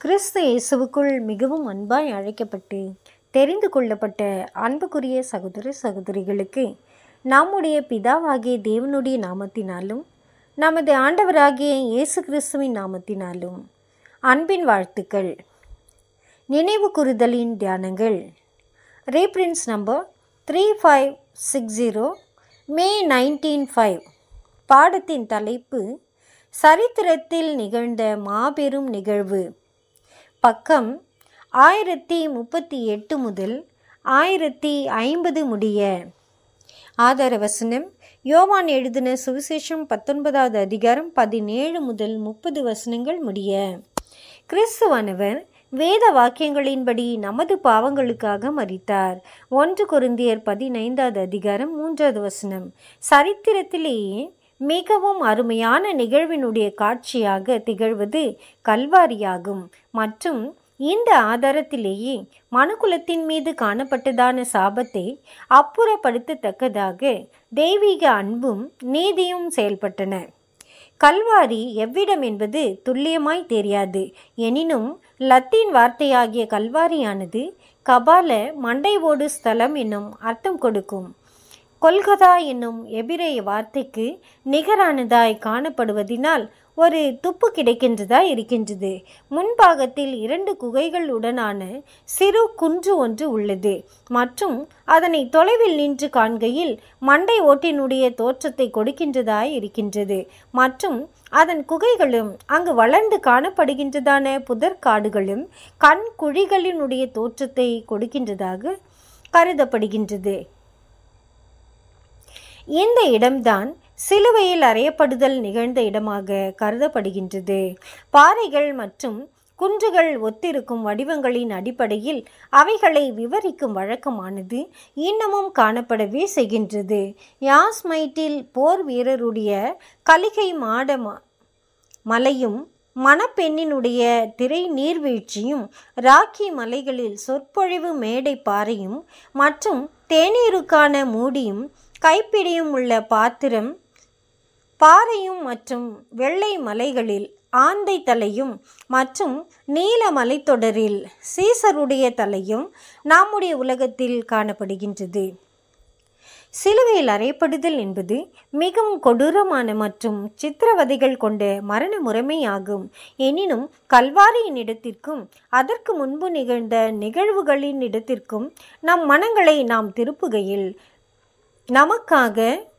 கிறிஸ்து இயேசுவுக்குள் மிகவும் அன்பாய் அழைக்கப்பட்டு தெரிந்து கொள்ளப்பட்ட அன்புக்குரிய சகோதர சகோதரிகளுக்கு நம்முடைய பிதாவாகிய தேவனுடைய நாமத்தினாலும் நமது ஆண்டவராகிய இயேசு கிறிஸ்துவின் நாமத்தினாலும் அன்பின் வாழ்த்துக்கள் நினைவு கூறுதலின் தியானங்கள் reprints number three five six zero May nineteen five பாடத்தின் தலைப்பு சரித்திரத்தில் நிகழ்ந்த மாபெரும் நிகழ்வு பக்கம் ஆயிரத்தி முப்பத்தி எட்டு முதல் ஆயிரத்தி ஐம்பது முடிய ஆதார வசனம் யோவான் எழுதின சுவிசேஷம் பத்தொன்பதாவது அதிகாரம் பதினேழு முதல் முப்பது வசனங்கள் முடிய கிறிஸ்துவானவர் வேத வாக்கியங்களின்படி நமது பாவங்களுக்காக மரித்தார் ஒன்று கொருந்தியர் பதினைந்தாவது அதிகாரம் மூன்றாவது வசனம் சரித்திரத்திலேயே மிகவும் அருமையான நிகழ்வினுடைய காட்சியாக திகழ்வது கல்வாரியாகும் மற்றும் இந்த ஆதாரத்திலேயே மனுக்குலத்தின் மீது காணப்பட்டதான சாபத்தை அப்புறப்படுத்தத்தக்கதாக தெய்வீக அன்பும் நீதியும் செயல்பட்டன கல்வாரி எவ்விடம் என்பது துல்லியமாய் தெரியாது எனினும் லத்தீன் வார்த்தையாகிய கல்வாரியானது கபால மண்டை ஓடு ஸ்தலம் என்னும் அர்த்தம் கொடுக்கும் கொல்கதா என்னும் எபிரேய வார்த்தைக்கு நிகரானதாய் காணப்படுவதினால் ஒரு துப்பு கிடைக்கின்றதாய் இருக்கின்றது முன்பாகத்தில் இரண்டு குகைகள் உடனான சிறு குன்று ஒன்று உள்ளது மற்றும் அதனை தொலைவில் நின்று காண்கையில் மண்டை ஓட்டினுடைய தோற்றத்தை கொடுக்கின்றதாய் இருக்கின்றது மற்றும் அதன் குகைகளும் அங்கு வளர்ந்து காணப்படுகின்றதான புதற்காடுகளும் கண் குழிகளினுடைய தோற்றத்தை கொடுக்கின்றதாக கருதப்படுகின்றது இந்த இடம்தான் சிலுவையில் அறையப்படுதல் நிகழ்ந்த இடமாக கருதப்படுகின்றது பாறைகள் மற்றும் குன்றுகள் ஒத்திருக்கும் வடிவங்களின் அடிப்படையில் அவைகளை விவரிக்கும் வழக்கமானது இன்னமும் காணப்படவே செய்கின்றது யாஸ்மைட்டில் போர் வீரருடைய கலிகை மாட மலையும் மணப்பெண்ணினுடைய திரை நீர்வீழ்ச்சியும் ராக்கி மலைகளில் சொற்பொழிவு மேடை பாறையும் மற்றும் தேநீருக்கான மூடியும் கைப்பிடியும் உள்ள பாத்திரம் பாறையும் மற்றும் வெள்ளை மலைகளில் ஆந்தை தலையும் மற்றும் நீல மலைத்தொடரில் சீசருடைய தலையும் நம்முடைய உலகத்தில் காணப்படுகின்றது சிலுவையில் அறையப்படுதல் என்பது மிகவும் கொடூரமான மற்றும் சித்திரவதைகள் கொண்ட மரண முறைமையாகும் எனினும் கல்வாரியின் இடத்திற்கும் அதற்கு முன்பு நிகழ்ந்த நிகழ்வுகளின் இடத்திற்கும் நம் மனங்களை நாம் திருப்புகையில் நமக்காக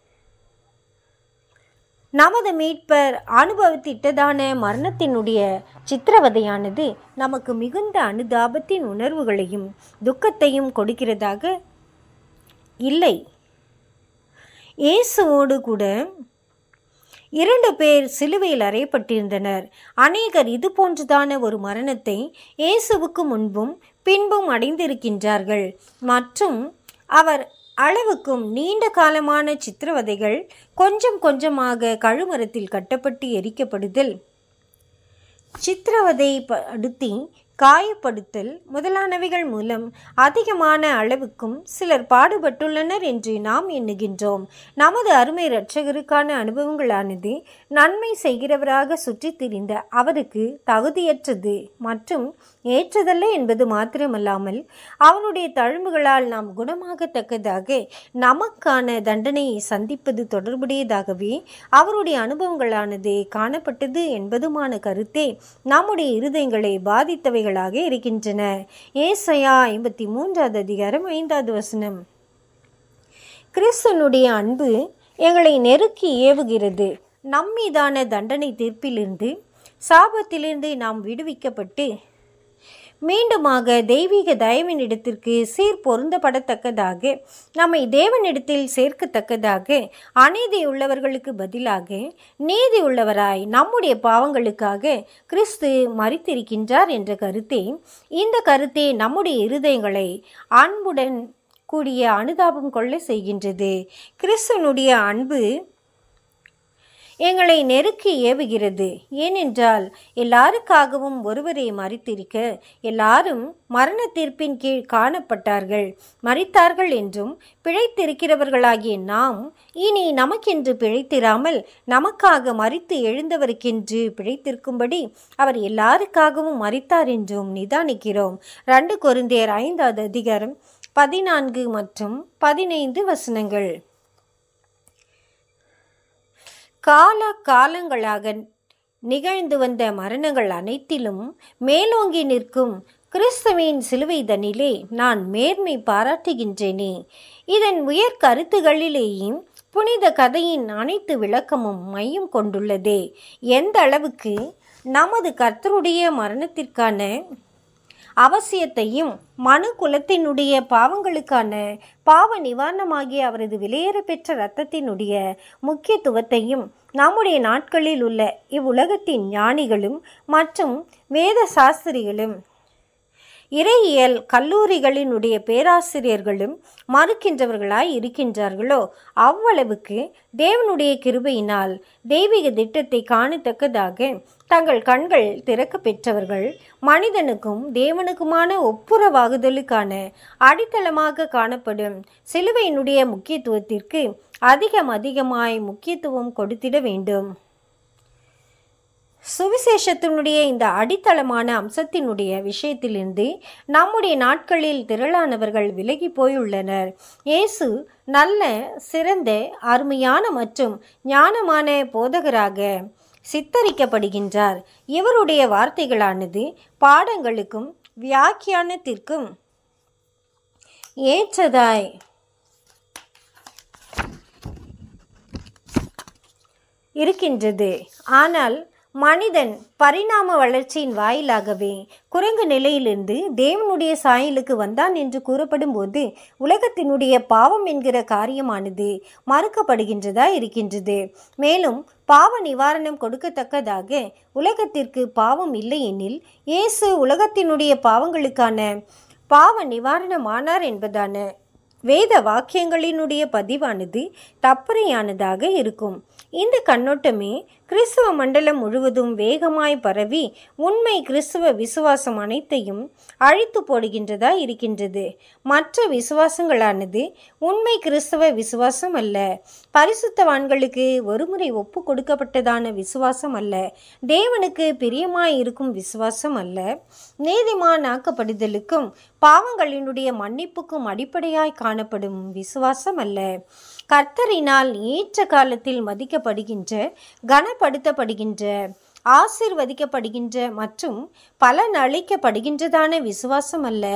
நமது மீட்பர் அனுபவித்திட்டதான மரணத்தினுடைய சித்திரவதையானது நமக்கு மிகுந்த அனுதாபத்தின் உணர்வுகளையும் துக்கத்தையும் கொடுக்கிறதாக இல்லை இயேசுவோடு கூட இரண்டு பேர் சிலுவையில் அறையப்பட்டிருந்தனர் அநேகர் இது போன்றதான ஒரு மரணத்தை இயேசுவுக்கு முன்பும் பின்பும் அடைந்திருக்கின்றார்கள் மற்றும் அவர் அளவுக்கும் நீண்ட காலமான சித்திரவதைகள் கொஞ்சம் கொஞ்சமாக கழுமரத்தில் கட்டப்பட்டு எரிக்கப்படுதல் சித்திரவதை படுத்தி காயப்படுத்தல் முதலானவைகள் மூலம் அதிகமான அளவுக்கும் சிலர் பாடுபட்டுள்ளனர் என்று நாம் எண்ணுகின்றோம் நமது அருமை இரட்சகருக்கான அனுபவங்களானது நன்மை செய்கிறவராக சுற்றித் திரிந்த அவருக்கு தகுதியற்றது மற்றும் ஏற்றதல்ல என்பது மாத்திரமல்லாமல் அவனுடைய தழும்புகளால் நாம் குணமாகத்தக்கதாக நமக்கான தண்டனையை சந்திப்பது தொடர்புடையதாகவே அவருடைய அனுபவங்களானது காணப்பட்டது என்பதுமான கருத்தே நம்முடைய இருதயங்களை பாதித்தவை வார்த்தைகளாக இருக்கின்றன ஏசையா ஐம்பத்தி மூன்றாவது அதிகாரம் ஐந்தாவது வசனம் கிறிஸ்தனுடைய அன்பு எங்களை நெருக்கி ஏவுகிறது நம்மீதான தண்டனை தீர்ப்பிலிருந்து சாபத்திலிருந்து நாம் விடுவிக்கப்பட்டு மீண்டுமாக தெய்வீக தயவினிடத்திற்கு சீர் பொருந்தப்படத்தக்கதாக நம்மை தேவனிடத்தில் சேர்க்கத்தக்கதாக அநீதி உள்ளவர்களுக்கு பதிலாக நீதி உள்ளவராய் நம்முடைய பாவங்களுக்காக கிறிஸ்து மறித்திருக்கின்றார் என்ற கருத்தே இந்த கருத்தே நம்முடைய இருதயங்களை அன்புடன் கூடிய அனுதாபம் கொள்ள செய்கின்றது கிறிஸ்தனுடைய அன்பு எங்களை நெருக்கி ஏவுகிறது ஏனென்றால் எல்லாருக்காகவும் ஒருவரை மறித்திருக்க எல்லாரும் மரண தீர்ப்பின் கீழ் காணப்பட்டார்கள் மறித்தார்கள் என்றும் பிழைத்திருக்கிறவர்களாகிய நாம் இனி நமக்கென்று பிழைத்திராமல் நமக்காக மறித்து எழுந்தவருக்கென்று பிழைத்திருக்கும்படி அவர் எல்லாருக்காகவும் மறித்தார் என்றும் நிதானிக்கிறோம் ரெண்டு கொரிந்தியர் ஐந்தாவது அதிகாரம் பதினான்கு மற்றும் பதினைந்து வசனங்கள் கால காலங்களாக நிகழ்ந்து வந்த மரணங்கள் அனைத்திலும் மேலோங்கி நிற்கும் கிறிஸ்துவின் சிலுவைதனிலே நான் மேன்மை பாராட்டுகின்றேனே இதன் உயர் கருத்துகளிலேயும் புனித கதையின் அனைத்து விளக்கமும் மையம் கொண்டுள்ளதே எந்த அளவுக்கு நமது கர்த்தருடைய மரணத்திற்கான அவசியத்தையும் மனு குலத்தினுடைய பாவங்களுக்கான பாவ நிவாரணமாகிய அவரது விலையேற பெற்ற இரத்தத்தினுடைய முக்கியத்துவத்தையும் நம்முடைய நாட்களில் உள்ள இவ்வுலகத்தின் ஞானிகளும் மற்றும் வேத சாஸ்திரிகளும் இறையியல் கல்லூரிகளினுடைய பேராசிரியர்களும் மறுக்கின்றவர்களாய் இருக்கின்றார்களோ அவ்வளவுக்கு தேவனுடைய கிருபையினால் தெய்வீக திட்டத்தை காணத்தக்கதாக தங்கள் கண்கள் திறக்க பெற்றவர்கள் மனிதனுக்கும் தேவனுக்குமான ஒப்புரவாகுதலுக்கான அடித்தளமாக காணப்படும் சிலுவையினுடைய முக்கியத்துவத்திற்கு அதிகம் அதிகமாய் முக்கியத்துவம் கொடுத்திட வேண்டும் சுவிசேஷத்தினுடைய இந்த அடித்தளமான அம்சத்தினுடைய விஷயத்திலிருந்து நம்முடைய நாட்களில் திரளானவர்கள் விலகி போயுள்ளனர் இயேசு நல்ல சிறந்த அருமையான மற்றும் ஞானமான போதகராக சித்தரிக்கப்படுகின்றார் இவருடைய வார்த்தைகளானது பாடங்களுக்கும் வியாக்கியானத்திற்கும் ஏற்றதாய் இருக்கின்றது ஆனால் மனிதன் பரிணாம வளர்ச்சியின் வாயிலாகவே குரங்கு நிலையிலிருந்து தேவனுடைய சாயலுக்கு வந்தான் என்று கூறப்படும் போது உலகத்தினுடைய பாவம் என்கிற காரியமானது மறுக்கப்படுகின்றதா இருக்கின்றது மேலும் பாவ நிவாரணம் கொடுக்கத்தக்கதாக உலகத்திற்கு பாவம் இல்லை எனில் இயேசு உலகத்தினுடைய பாவங்களுக்கான பாவ நிவாரணமானார் என்பதான வேத வாக்கியங்களினுடைய பதிவானது தப்பறையானதாக இருக்கும் இந்த கண்ணோட்டமே கிறிஸ்துவ மண்டலம் முழுவதும் வேகமாய் பரவி உண்மை கிறிஸ்துவ விசுவாசம் அனைத்தையும் அழித்து போடுகின்றதா இருக்கின்றது மற்ற விசுவாசங்களானது உண்மை கிறிஸ்துவ விசுவாசம் அல்ல பரிசுத்தவான்களுக்கு ஒருமுறை ஒப்பு கொடுக்கப்பட்டதான விசுவாசம் அல்ல தேவனுக்கு பிரியமாய் இருக்கும் விசுவாசம் அல்ல நீதிமான் ஆக்கப்படுதலுக்கும் பாவங்களினுடைய மன்னிப்புக்கும் அடிப்படையாய் காணப்படும் விசுவாசம் அல்ல கர்த்தரினால் ஏற்ற காலத்தில் மதிக்கப்படுகின்ற கனப்படுத்தப்படுகின்ற ஆசிர்வதிக்கப்படுகின்ற மற்றும் பலன் அளிக்கப்படுகின்றதான விசுவாசம் அல்ல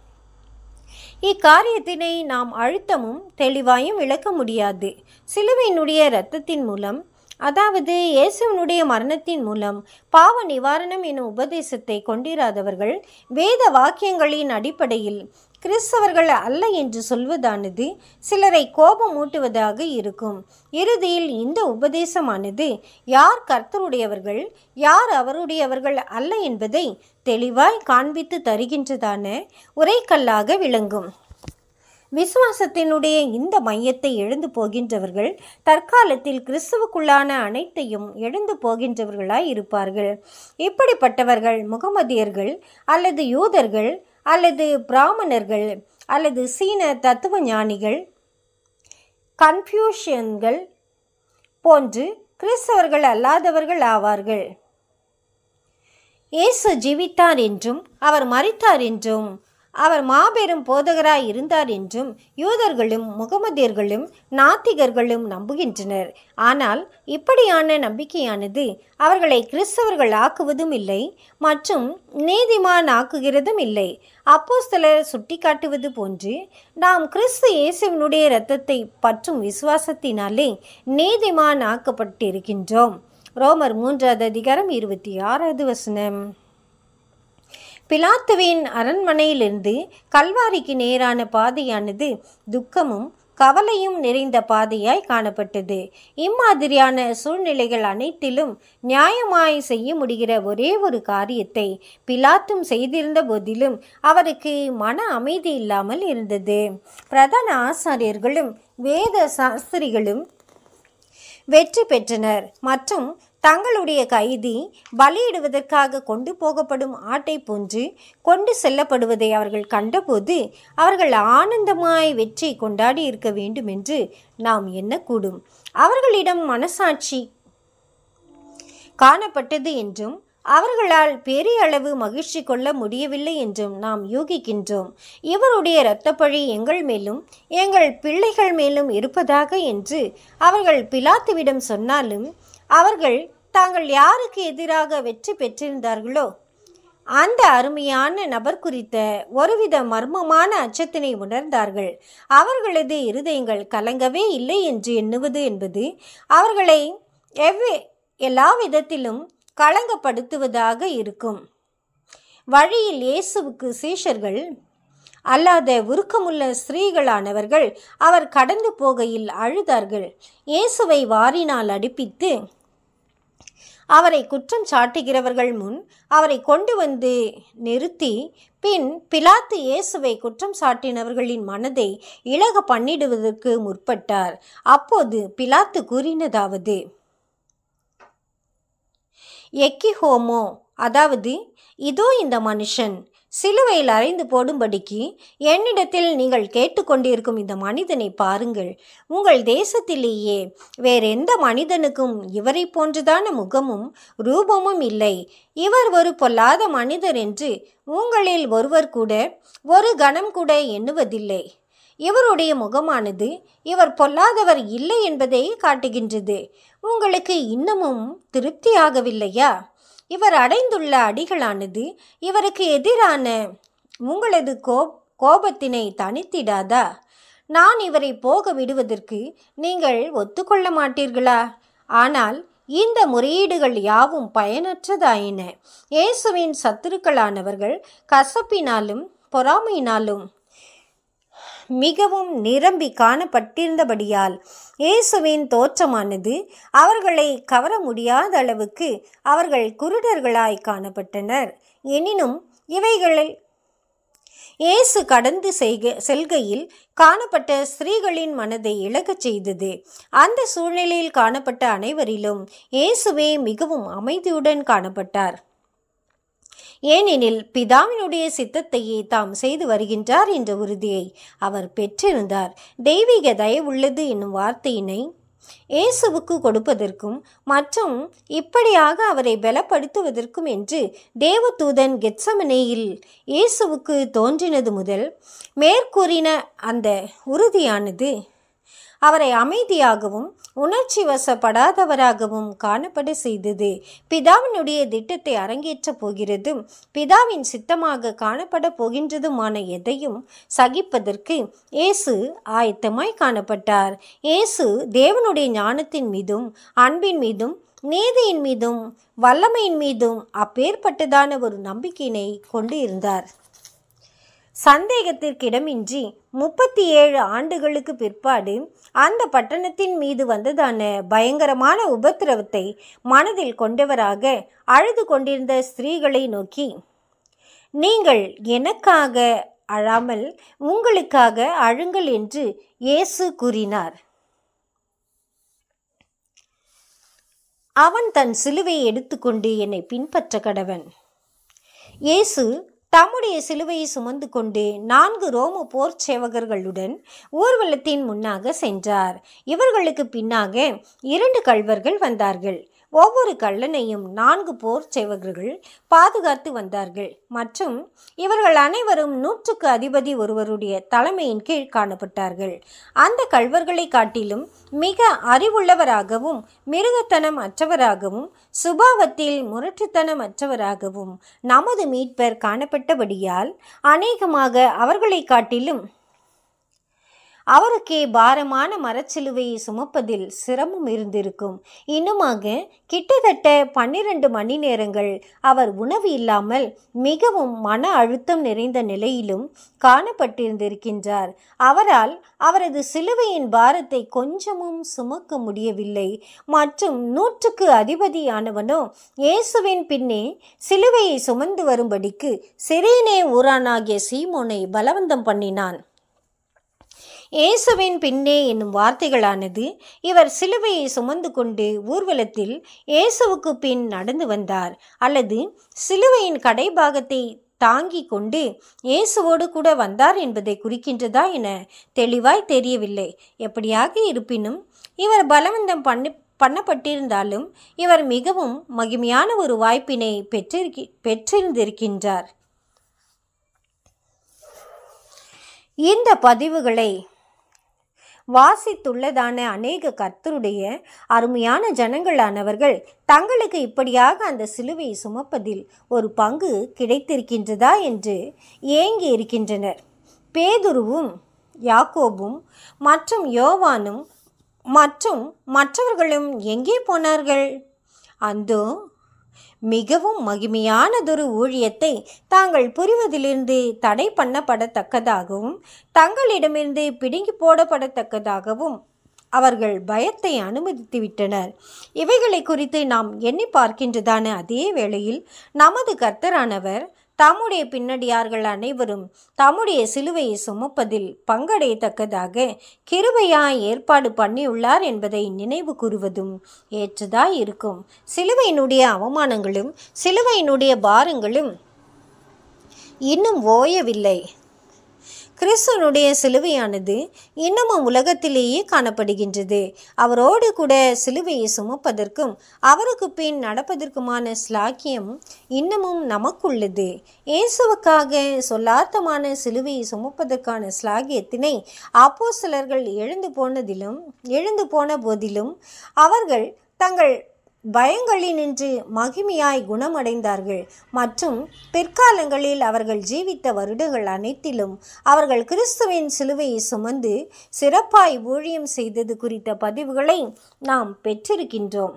இக்காரியத்தினை நாம் அழுத்தமும் தெளிவாயும் விளக்க முடியாது சிலுவையினுடைய இரத்தத்தின் மூலம் அதாவது இயேசுவனுடைய மரணத்தின் மூலம் பாவ நிவாரணம் எனும் உபதேசத்தை கொண்டிராதவர்கள் வேத வாக்கியங்களின் அடிப்படையில் கிறிஸ்தவர்கள் அல்ல என்று சொல்வதானது சிலரை கோபமூட்டுவதாக இருக்கும் இறுதியில் இந்த உபதேசமானது யார் கர்த்தருடையவர்கள் யார் அவருடையவர்கள் அல்ல என்பதை தெளிவாய் காண்பித்து தருகின்றதான உரைக்கல்லாக விளங்கும் விசுவாசத்தினுடைய இந்த மையத்தை எழுந்து போகின்றவர்கள் தற்காலத்தில் கிறிஸ்துவுக்குள்ளான அனைத்தையும் எழுந்து போகின்றவர்களாய் இருப்பார்கள் இப்படிப்பட்டவர்கள் முகமதியர்கள் அல்லது யூதர்கள் அல்லது பிராமணர்கள் அல்லது சீன தத்துவ ஞானிகள் கன்ஃபியூஷியன்கள் போன்று கிறிஸ்தவர்கள் அல்லாதவர்கள் ஆவார்கள் இயேசு ஜீவித்தார் என்றும் அவர் மரித்தார் என்றும் அவர் மாபெரும் போதகராய் இருந்தார் என்றும் யூதர்களும் முகமதியர்களும் நாத்திகர்களும் நம்புகின்றனர் ஆனால் இப்படியான நம்பிக்கையானது அவர்களை கிறிஸ்தவர்கள் ஆக்குவதும் இல்லை மற்றும் நீதிமான் ஆக்குகிறதும் இல்லை அப்போஸ்தலர் சுட்டிக்காட்டுவது போன்று நாம் கிறிஸ்து இயேசுவினுடைய இரத்தத்தை பற்றும் விசுவாசத்தினாலே நீதிமான் ஆக்கப்பட்டிருக்கின்றோம் ரோமர் மூன்றாவது அதிகாரம் இருபத்தி ஆறாவது வசனம் பிலாத்துவின் அரண்மனையிலிருந்து கல்வாரிக்கு நேரான பாதையானது துக்கமும் கவலையும் நிறைந்த பாதையாய் காணப்பட்டது இம்மாதிரியான சூழ்நிலைகள் அனைத்திலும் நியாயமாய் செய்ய முடிகிற ஒரே ஒரு காரியத்தை பிலாத்தும் செய்திருந்த போதிலும் அவருக்கு மன அமைதி இல்லாமல் இருந்தது பிரதான ஆசாரியர்களும் வேத சாஸ்திரிகளும் வெற்றி பெற்றனர் மற்றும் தங்களுடைய கைதி பலியிடுவதற்காக கொண்டு போகப்படும் ஆட்டை போன்று கொண்டு செல்லப்படுவதை அவர்கள் கண்டபோது அவர்கள் ஆனந்தமாய் வெற்றி கொண்டாடி இருக்க வேண்டும் என்று நாம் எண்ணக்கூடும் அவர்களிடம் மனசாட்சி காணப்பட்டது என்றும் அவர்களால் பெரிய அளவு மகிழ்ச்சி கொள்ள முடியவில்லை என்றும் நாம் யூகிக்கின்றோம் இவருடைய இரத்தப்பழி எங்கள் மேலும் எங்கள் பிள்ளைகள் மேலும் இருப்பதாக என்று அவர்கள் பிலாத்துவிடம் சொன்னாலும் அவர்கள் தாங்கள் யாருக்கு எதிராக வெற்றி பெற்றிருந்தார்களோ அந்த அருமையான நபர் குறித்த ஒருவித மர்மமான அச்சத்தினை உணர்ந்தார்கள் அவர்களது இருதயங்கள் கலங்கவே இல்லை என்று எண்ணுவது என்பது அவர்களை எவ்வே எல்லா விதத்திலும் களங்கப்படுத்துவதாக இருக்கும் வழியில் இயேசுவுக்கு சீஷர்கள் அல்லாத உருக்கமுள்ள ஸ்திரீகளானவர்கள் அவர் கடந்து போகையில் அழுதார்கள் இயேசுவை வாரினால் அடிப்பித்து அவரை குற்றம் சாட்டுகிறவர்கள் முன் அவரை கொண்டு வந்து நிறுத்தி பின் பிலாத்து இயேசுவை குற்றம் சாட்டினவர்களின் மனதை இழக பண்ணிடுவதற்கு முற்பட்டார் அப்போது பிலாத்து கூறினதாவது எக்கி ஹோமோ அதாவது இதோ இந்த மனுஷன் சிலுவையில் அறைந்து போடும்படிக்கு என்னிடத்தில் நீங்கள் கேட்டுக்கொண்டிருக்கும் இந்த மனிதனை பாருங்கள் உங்கள் தேசத்திலேயே வேறெந்த மனிதனுக்கும் இவரை போன்றதான முகமும் ரூபமும் இல்லை இவர் ஒரு பொல்லாத மனிதர் என்று உங்களில் ஒருவர் கூட ஒரு கணம் கூட எண்ணுவதில்லை இவருடைய முகமானது இவர் பொல்லாதவர் இல்லை என்பதை காட்டுகின்றது உங்களுக்கு இன்னமும் திருப்தியாகவில்லையா இவர் அடைந்துள்ள அடிகளானது இவருக்கு எதிரான உங்களது கோ கோபத்தினை தனித்திடாதா நான் இவரை போக விடுவதற்கு நீங்கள் ஒத்துக்கொள்ள மாட்டீர்களா ஆனால் இந்த முறையீடுகள் யாவும் பயனற்றதாயின இயேசுவின் சத்துருக்களானவர்கள் கசப்பினாலும் பொறாமையினாலும் மிகவும் நிரம்பி காணப்பட்டிருந்தபடியால் இயேசுவின் தோற்றமானது அவர்களை கவர முடியாத அளவுக்கு அவர்கள் குருடர்களாய் காணப்பட்டனர் எனினும் இவைகளில் இயேசு கடந்து செய்க செல்கையில் காணப்பட்ட ஸ்திரீகளின் மனதை இழக்கச் செய்தது அந்த சூழ்நிலையில் காணப்பட்ட அனைவரிலும் இயேசுவே மிகவும் அமைதியுடன் காணப்பட்டார் ஏனெனில் பிதாவினுடைய சித்தத்தையே தாம் செய்து வருகின்றார் என்ற உறுதியை அவர் பெற்றிருந்தார் தெய்வீக தயவுள்ளது என்னும் வார்த்தையினை இயேசுவுக்கு கொடுப்பதற்கும் மற்றும் இப்படியாக அவரை பலப்படுத்துவதற்கும் என்று தேவதூதன் கெத்சமனேயில் இயேசுவுக்கு தோன்றினது முதல் மேற்கூறின அந்த உறுதியானது அவரை அமைதியாகவும் உணர்ச்சி வசப்படாதவராகவும் காணப்பட செய்தது பிதாவினுடைய திட்டத்தை அரங்கேற்றப் போகிறதும் பிதாவின் சித்தமாக காணப்பட போகின்றதுமான எதையும் சகிப்பதற்கு இயேசு ஆயத்தமாய் காணப்பட்டார் இயேசு தேவனுடைய ஞானத்தின் மீதும் அன்பின் மீதும் நீதியின் மீதும் வல்லமையின் மீதும் அப்பேற்பட்டதான ஒரு நம்பிக்கையினை கொண்டு இருந்தார் சந்தேகத்திற்கிடமின்றி முப்பத்தி ஏழு ஆண்டுகளுக்கு பிற்பாடு அந்த பட்டணத்தின் மீது வந்ததான பயங்கரமான உபத்திரவத்தை மனதில் கொண்டவராக அழுது கொண்டிருந்த ஸ்திரீகளை நோக்கி நீங்கள் எனக்காக அழாமல் உங்களுக்காக அழுங்கள் என்று இயேசு கூறினார் அவன் தன் சிலுவையை எடுத்துக்கொண்டு என்னை பின்பற்ற கடவன் இயேசு தம்முடைய சிலுவையை சுமந்து கொண்டு நான்கு ரோம போர் சேவகர்களுடன் ஊர்வலத்தின் முன்னாக சென்றார் இவர்களுக்கு பின்னாக இரண்டு கள்வர்கள் வந்தார்கள் ஒவ்வொரு கள்ளனையும் நான்கு போர் சேவகர்கள் பாதுகாத்து வந்தார்கள் மற்றும் இவர்கள் அனைவரும் நூற்றுக்கு அதிபதி ஒருவருடைய தலைமையின் கீழ் காணப்பட்டார்கள் அந்த கள்வர்களை காட்டிலும் மிக அறிவுள்ளவராகவும் மிருகத்தனம் அற்றவராகவும் சுபாவத்தில் முரட்டுத்தனம் அற்றவராகவும் நமது மீட்பர் காணப்பட்டபடியால் அநேகமாக அவர்களை காட்டிலும் அவருக்கே பாரமான மரச்சிலுவையை சுமப்பதில் சிரமம் இருந்திருக்கும் இன்னுமாக கிட்டத்தட்ட பன்னிரண்டு மணி நேரங்கள் அவர் உணவு இல்லாமல் மிகவும் மன அழுத்தம் நிறைந்த நிலையிலும் காணப்பட்டிருந்திருக்கின்றார் அவரால் அவரது சிலுவையின் பாரத்தை கொஞ்சமும் சுமக்க முடியவில்லை மற்றும் நூற்றுக்கு அதிபதியானவனோ இயேசுவின் பின்னே சிலுவையை சுமந்து வரும்படிக்கு சிறேனே ஊரானாகிய சீமோனை பலவந்தம் பண்ணினான் இயேசுவின் பின்னே என்னும் வார்த்தைகளானது இவர் சிலுவையை சுமந்து கொண்டு ஊர்வலத்தில் இயேசுவுக்கு பின் நடந்து வந்தார் அல்லது சிலுவையின் கடைபாகத்தை தாங்கி கொண்டு இயேசுவோடு கூட வந்தார் என்பதை குறிக்கின்றதா என தெளிவாய் தெரியவில்லை எப்படியாக இருப்பினும் இவர் பலவந்தம் பண்ணி பண்ணப்பட்டிருந்தாலும் இவர் மிகவும் மகிமையான ஒரு வாய்ப்பினை பெற்றிருக்கி பெற்றிருந்திருக்கின்றார் இந்த பதிவுகளை வாசித்துள்ளதான அநேக கர்த்தருடைய அருமையான ஜனங்களானவர்கள் தங்களுக்கு இப்படியாக அந்த சிலுவையை சுமப்பதில் ஒரு பங்கு கிடைத்திருக்கின்றதா என்று ஏங்கி இருக்கின்றனர் பேதுருவும் யாக்கோபும் மற்றும் யோவானும் மற்றும் மற்றவர்களும் எங்கே போனார்கள் அந்தோ மிகவும் மகிமையானதொரு ஊழியத்தை தாங்கள் புரிவதிலிருந்து தடை பண்ணப்படத்தக்கதாகவும் தங்களிடமிருந்து பிடுங்கி போடப்படத்தக்கதாகவும் அவர்கள் பயத்தை அனுமதித்து விட்டனர் இவைகளை குறித்து நாம் எண்ணி பார்க்கின்றதான அதே வேளையில் நமது கர்த்தரானவர் தம்முடைய பின்னடியார்கள் அனைவரும் தம்முடைய சிலுவையை சுமப்பதில் பங்கடையத்தக்கதாக கிருபையாய் ஏற்பாடு பண்ணியுள்ளார் என்பதை நினைவு கூறுவதும் ஏற்றதாய் இருக்கும் சிலுவையினுடைய அவமானங்களும் சிலுவையினுடைய பாரங்களும் இன்னும் ஓயவில்லை கிறிஸ்துவனுடைய சிலுவையானது இன்னமும் உலகத்திலேயே காணப்படுகின்றது அவரோடு கூட சிலுவையை சுமப்பதற்கும் அவருக்கு பின் நடப்பதற்குமான ஸ்லாக்கியம் இன்னமும் நமக்குள்ளது இயேசுவுக்காக சொல்லார்த்தமான சிலுவையை சுமப்பதற்கான ஸ்லாகியத்தினை அப்போ சிலர்கள் எழுந்து போனதிலும் எழுந்து போன போதிலும் அவர்கள் தங்கள் பயங்களினின்று மகிமையாய் குணமடைந்தார்கள் மற்றும் பிற்காலங்களில் அவர்கள் ஜீவித்த வருடங்கள் அனைத்திலும் அவர்கள் கிறிஸ்துவின் சிலுவையை சுமந்து சிறப்பாய் ஊழியம் செய்தது குறித்த பதிவுகளை நாம் பெற்றிருக்கின்றோம்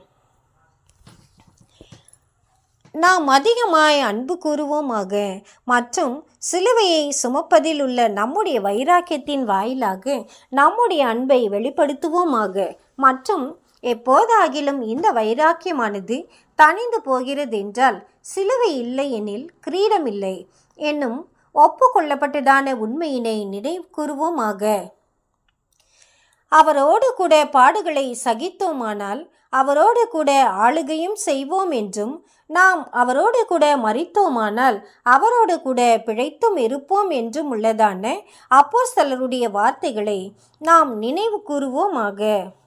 நாம் அதிகமாய் அன்பு கூறுவோமாக மற்றும் சிலுவையை சுமப்பதில் உள்ள நம்முடைய வைராக்கியத்தின் வாயிலாக நம்முடைய அன்பை வெளிப்படுத்துவோமாக மற்றும் எப்போதாகிலும் இந்த வைராக்கியமானது தணிந்து போகிறதென்றால் சிலுவை இல்லை எனில் கிரீடம் இல்லை என்னும் ஒப்புக்கொள்ளப்பட்டதான உண்மையினை நினைவு கூறுவோமாக அவரோடு கூட பாடுகளை சகித்தோமானால் அவரோடு கூட ஆளுகையும் செய்வோம் என்றும் நாம் அவரோடு கூட மறித்தோமானால் அவரோடு கூட பிழைத்தும் இருப்போம் என்றும் உள்ளதான அப்போஸ்தலருடைய வார்த்தைகளை நாம் நினைவு கூறுவோமாக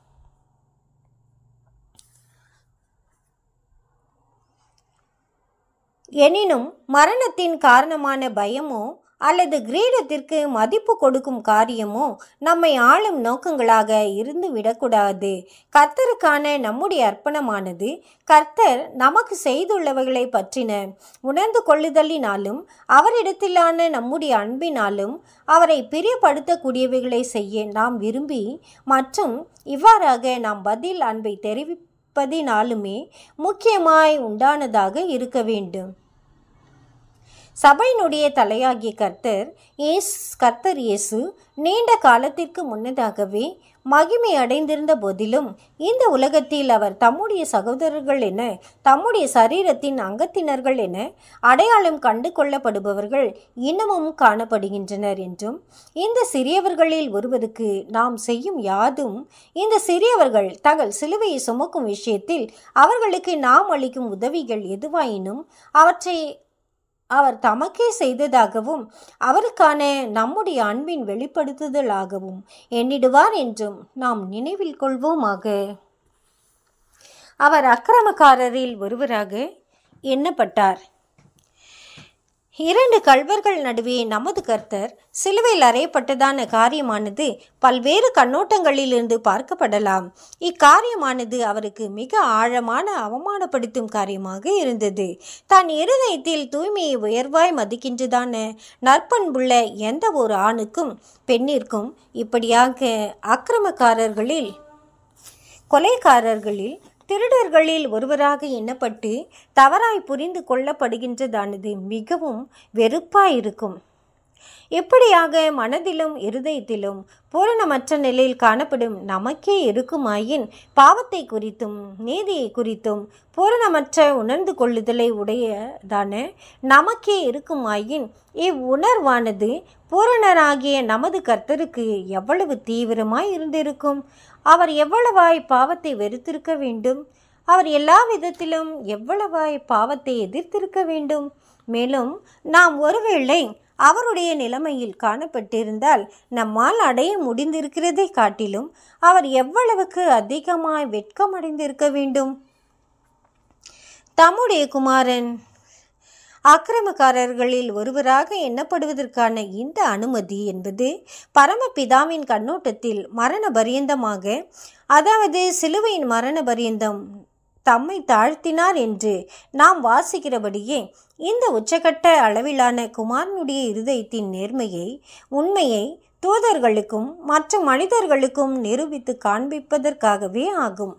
எனினும் மரணத்தின் காரணமான பயமோ அல்லது கிரீடத்திற்கு மதிப்பு கொடுக்கும் காரியமோ நம்மை ஆளும் நோக்கங்களாக இருந்து விடக்கூடாது கர்த்தருக்கான நம்முடைய அர்ப்பணமானது கர்த்தர் நமக்கு செய்துள்ளவைகளை பற்றின உணர்ந்து கொள்ளுதலினாலும் அவரிடத்திலான நம்முடைய அன்பினாலும் அவரை பிரியப்படுத்தக்கூடியவைகளை செய்ய நாம் விரும்பி மற்றும் இவ்வாறாக நாம் பதில் அன்பை தெரிவிப்பதினாலுமே முக்கியமாய் உண்டானதாக இருக்க வேண்டும் சபையினுடைய தலையாகிய கர்த்தர் இயேசு கர்த்தர் இயேசு நீண்ட காலத்திற்கு முன்னதாகவே மகிமை அடைந்திருந்த போதிலும் இந்த உலகத்தில் அவர் தம்முடைய சகோதரர்கள் என தம்முடைய சரீரத்தின் அங்கத்தினர்கள் என அடையாளம் கண்டு கொள்ளப்படுபவர்கள் இன்னமும் காணப்படுகின்றனர் என்றும் இந்த சிறியவர்களில் ஒருவருக்கு நாம் செய்யும் யாதும் இந்த சிறியவர்கள் தங்கள் சிலுவையை சுமக்கும் விஷயத்தில் அவர்களுக்கு நாம் அளிக்கும் உதவிகள் எதுவாயினும் அவற்றை அவர் தமக்கே செய்ததாகவும் அவருக்கான நம்முடைய அன்பின் வெளிப்படுத்துதலாகவும் எண்ணிடுவார் என்றும் நாம் நினைவில் கொள்வோமாக அவர் அக்கிரமக்காரரில் ஒருவராக எண்ணப்பட்டார் இரண்டு கள்வர்கள் நடுவே நமது கர்த்தர் சிலுவையில் அறையப்பட்டதான காரியமானது பல்வேறு கண்ணோட்டங்களிலிருந்து பார்க்கப்படலாம் இக்காரியமானது அவருக்கு மிக ஆழமான அவமானப்படுத்தும் காரியமாக இருந்தது தான் இருதயத்தில் தூய்மையை உயர்வாய் மதிக்கின்றதான நற்பண்புள்ள எந்த ஒரு ஆணுக்கும் பெண்ணிற்கும் இப்படியாக அக்கிரமக்காரர்களில் கொலைக்காரர்களில் திருடர்களில் ஒருவராக எண்ணப்பட்டு தவறாய் புரிந்து கொள்ளப்படுகின்றதானது மிகவும் வெறுப்பாயிருக்கும் இப்படியாக மனதிலும் இருதயத்திலும் பூரணமற்ற நிலையில் காணப்படும் நமக்கே இருக்குமாயின் பாவத்தை குறித்தும் நீதியை குறித்தும் பூரணமற்ற உணர்ந்து கொள்ளுதலை உடையதான நமக்கே இருக்குமாயின் இவ்வுணர்வானது பூரணராகிய நமது கர்த்தருக்கு எவ்வளவு தீவிரமாய் இருந்திருக்கும் அவர் எவ்வளவாய் பாவத்தை வெறுத்திருக்க வேண்டும் அவர் எல்லா விதத்திலும் எவ்வளவாய் பாவத்தை எதிர்த்திருக்க வேண்டும் மேலும் நாம் ஒருவேளை அவருடைய நிலைமையில் காணப்பட்டிருந்தால் நம்மால் அடைய முடிந்திருக்கிறதை காட்டிலும் அவர் எவ்வளவுக்கு அதிகமாய் வெட்கமடைந்திருக்க வேண்டும் தம்முடைய குமாரன் ஆக்கிரமக்காரர்களில் ஒருவராக எண்ணப்படுவதற்கான இந்த அனுமதி என்பது பரமபிதாவின் கண்ணோட்டத்தில் மரண பரியந்தமாக அதாவது சிலுவையின் மரண பரியந்தம் தம்மை தாழ்த்தினார் என்று நாம் வாசிக்கிறபடியே இந்த உச்சகட்ட அளவிலான குமாரனுடைய இருதயத்தின் நேர்மையை உண்மையை தூதர்களுக்கும் மற்ற மனிதர்களுக்கும் நிரூபித்து காண்பிப்பதற்காகவே ஆகும்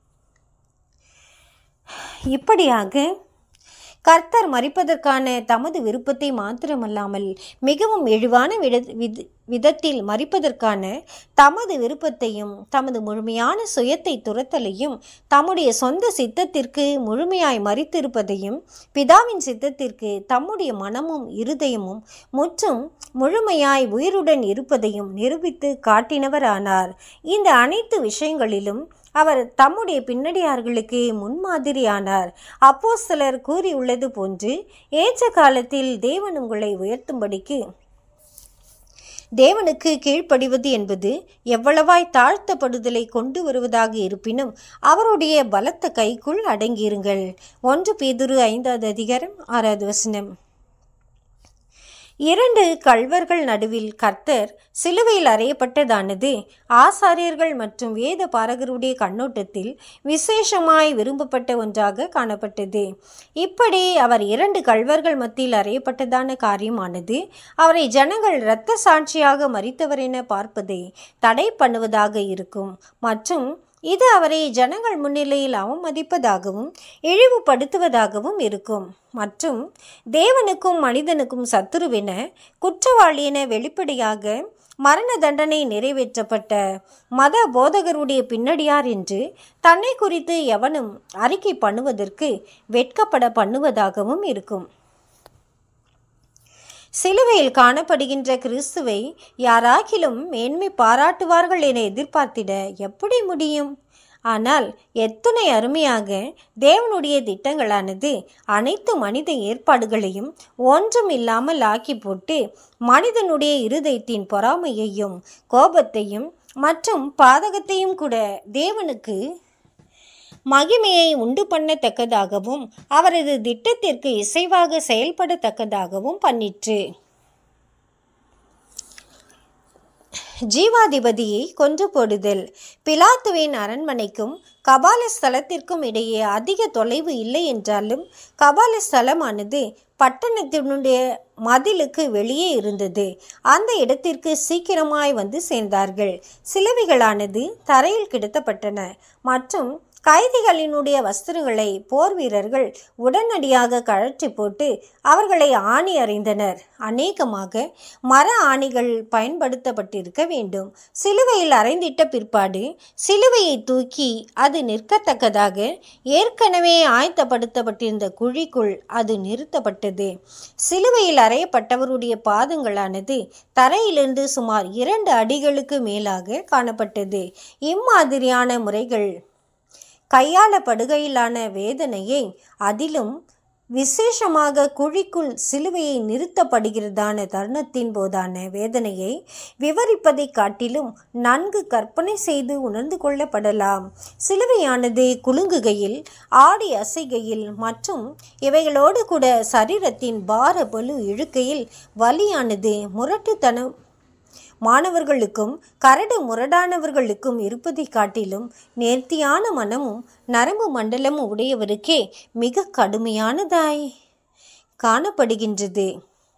இப்படியாக கர்த்தர் மறிப்பதற்கான தமது விருப்பத்தை மாத்திரமல்லாமல் மிகவும் இழிவான விட வித விதத்தில் மறிப்பதற்கான தமது விருப்பத்தையும் தமது முழுமையான சுயத்தை துரத்தலையும் தம்முடைய சொந்த சித்தத்திற்கு முழுமையாய் மறித்திருப்பதையும் பிதாவின் சித்தத்திற்கு தம்முடைய மனமும் இருதயமும் முற்றும் முழுமையாய் உயிருடன் இருப்பதையும் நிரூபித்து காட்டினவரானார் இந்த அனைத்து விஷயங்களிலும் அவர் தம்முடைய பின்னடியார்களுக்கு முன்மாதிரியானார் அப்போ சிலர் கூறியுள்ளது போன்று ஏற்ற காலத்தில் தேவன் உங்களை உயர்த்தும்படிக்கு தேவனுக்கு கீழ்ப்படிவது என்பது எவ்வளவாய் தாழ்த்தப்படுதலை கொண்டு வருவதாக இருப்பினும் அவருடைய பலத்த கைக்குள் அடங்கியிருங்கள் ஒன்று பேதுரு ஐந்தாவது அதிகாரம் ஆறாவது வசனம் இரண்டு கள்வர்கள் நடுவில் கர்த்தர் சிலுவையில் அறையப்பட்டதானது ஆசாரியர்கள் மற்றும் வேத பாரகருடைய கண்ணோட்டத்தில் விசேஷமாய் விரும்பப்பட்ட ஒன்றாக காணப்பட்டது இப்படி அவர் இரண்டு கள்வர்கள் மத்தியில் அறையப்பட்டதான காரியமானது அவரை ஜனங்கள் இரத்த சாட்சியாக மறித்தவர் என பார்ப்பதை தடை பண்ணுவதாக இருக்கும் மற்றும் இது அவரை ஜனங்கள் முன்னிலையில் அவமதிப்பதாகவும் இழிவுபடுத்துவதாகவும் இருக்கும் மற்றும் தேவனுக்கும் மனிதனுக்கும் சத்துருவென குற்றவாளி என வெளிப்படையாக மரண தண்டனை நிறைவேற்றப்பட்ட மத போதகருடைய பின்னடியார் என்று தன்னை குறித்து எவனும் அறிக்கை பண்ணுவதற்கு வெட்கப்பட பண்ணுவதாகவும் இருக்கும் சிலுவையில் காணப்படுகின்ற கிறிஸ்துவை யாராகிலும் மேன்மை பாராட்டுவார்கள் என எதிர்பார்த்திட எப்படி முடியும் ஆனால் எத்துணை அருமையாக தேவனுடைய திட்டங்களானது அனைத்து மனித ஏற்பாடுகளையும் ஒன்றும் இல்லாமல் ஆக்கி போட்டு மனிதனுடைய இருதயத்தின் பொறாமையையும் கோபத்தையும் மற்றும் பாதகத்தையும் கூட தேவனுக்கு மகிமையை உண்டு பண்ணத்தக்கதாகவும் அவரது திட்டத்திற்கு இசைவாக செயல்படத்தக்கதாகவும் பண்ணிற்று ஜீவாதிபதியை கொன்று போடுதல் பிலாத்துவின் அரண்மனைக்கும் கபால ஸ்தலத்திற்கும் இடையே அதிக தொலைவு இல்லை என்றாலும் கபால ஸ்தலமானது பட்டணத்தினுடைய மதிலுக்கு வெளியே இருந்தது அந்த இடத்திற்கு சீக்கிரமாய் வந்து சேர்ந்தார்கள் சிலுவைகளானது தரையில் கிடத்தப்பட்டன மற்றும் கைதிகளினுடைய வஸ்திரங்களை போர் வீரர்கள் உடனடியாக கழற்றி போட்டு அவர்களை ஆணி அறிந்தனர் அநேகமாக மர ஆணிகள் பயன்படுத்தப்பட்டிருக்க வேண்டும் சிலுவையில் அறைந்திட்ட பிற்பாடு சிலுவையை தூக்கி அது நிற்கத்தக்கதாக ஏற்கனவே ஆயத்தப்படுத்தப்பட்டிருந்த குழிக்குள் அது நிறுத்தப்பட்டது சிலுவையில் அறையப்பட்டவருடைய பாதங்களானது தரையிலிருந்து சுமார் இரண்டு அடிகளுக்கு மேலாக காணப்பட்டது இம்மாதிரியான முறைகள் கையாளப்படுகையிலான வேதனையை அதிலும் விசேஷமாக குழிக்குள் சிலுவையை நிறுத்தப்படுகிறதான தருணத்தின் போதான வேதனையை விவரிப்பதை காட்டிலும் நன்கு கற்பனை செய்து உணர்ந்து கொள்ளப்படலாம் சிலுவையானது குலுங்குகையில் ஆடி அசைகையில் மற்றும் இவைகளோடு கூட சரீரத்தின் பார பலு இழுக்கையில் வலியானது முரட்டுத்தனம் மாணவர்களுக்கும் கரடு முரடானவர்களுக்கும் இருப்பதை காட்டிலும் நேர்த்தியான மனமும் நரம்பு மண்டலமும் உடையவருக்கே மிக கடுமையானதாய் காணப்படுகின்றது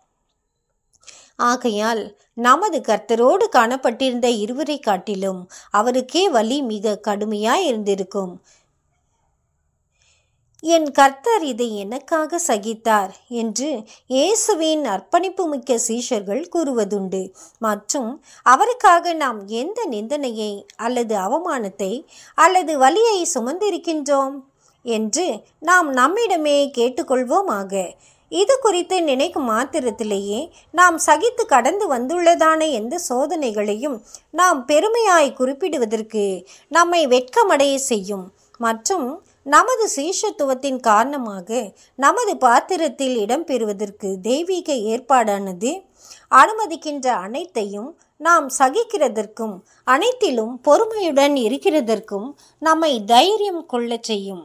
ஆகையால் நமது கர்த்தரோடு காணப்பட்டிருந்த இருவரை காட்டிலும் அவருக்கே வலி மிக கடுமையாய் இருந்திருக்கும் என் கர்த்தர் இதை எனக்காக சகித்தார் என்று இயேசுவின் அர்ப்பணிப்பு மிக்க சீஷர்கள் கூறுவதுண்டு மற்றும் அவருக்காக நாம் எந்த நிந்தனையை அல்லது அவமானத்தை அல்லது வலியை சுமந்திருக்கின்றோம் என்று நாம் நம்மிடமே கேட்டுக்கொள்வோமாக இது குறித்து நினைக்கும் மாத்திரத்திலேயே நாம் சகித்து கடந்து வந்துள்ளதான எந்த சோதனைகளையும் நாம் பெருமையாய் குறிப்பிடுவதற்கு நம்மை வெட்கமடைய செய்யும் மற்றும் நமது சீஷத்துவத்தின் காரணமாக நமது பாத்திரத்தில் இடம்பெறுவதற்கு தெய்வீக ஏற்பாடானது அனுமதிக்கின்ற அனைத்தையும் நாம் சகிக்கிறதற்கும் அனைத்திலும் பொறுமையுடன் இருக்கிறதற்கும் நம்மை தைரியம் கொள்ளச் செய்யும்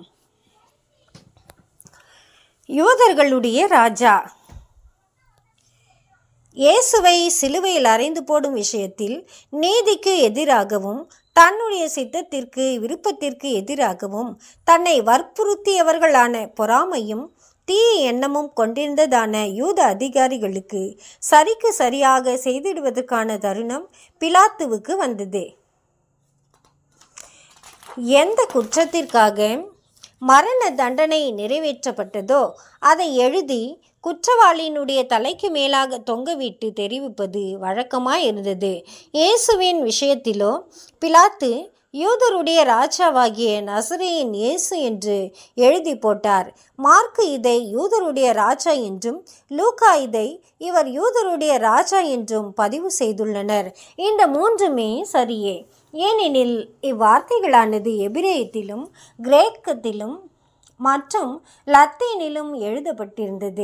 யூதர்களுடைய ராஜா இயேசுவை சிலுவையில் அறைந்து போடும் விஷயத்தில் நீதிக்கு எதிராகவும் தன்னுடைய சித்தத்திற்கு விருப்பத்திற்கு எதிராகவும் தன்னை வற்புறுத்தியவர்களான பொறாமையும் தீய எண்ணமும் கொண்டிருந்ததான யூத அதிகாரிகளுக்கு சரிக்கு சரியாக செய்திடுவதற்கான தருணம் பிலாத்துவுக்கு வந்தது எந்த குற்றத்திற்காக மரண தண்டனை நிறைவேற்றப்பட்டதோ அதை எழுதி குற்றவாளியினுடைய தலைக்கு மேலாக தொங்கவிட்டு தெரிவிப்பது வழக்கமாய் இருந்தது இயேசுவின் விஷயத்திலோ பிலாத்து யூதருடைய ராஜாவாகிய நசரேயின் இயேசு என்று எழுதி போட்டார் மார்க்கு இதை யூதருடைய ராஜா என்றும் லூக்கா இதை இவர் யூதருடைய ராஜா என்றும் பதிவு செய்துள்ளனர் இந்த மூன்றுமே சரியே ஏனெனில் இவ்வார்த்தைகளானது எபிரேயத்திலும் கிரேக்கத்திலும் மற்றும் லத்தீனிலும் எழுதப்பட்டிருந்தது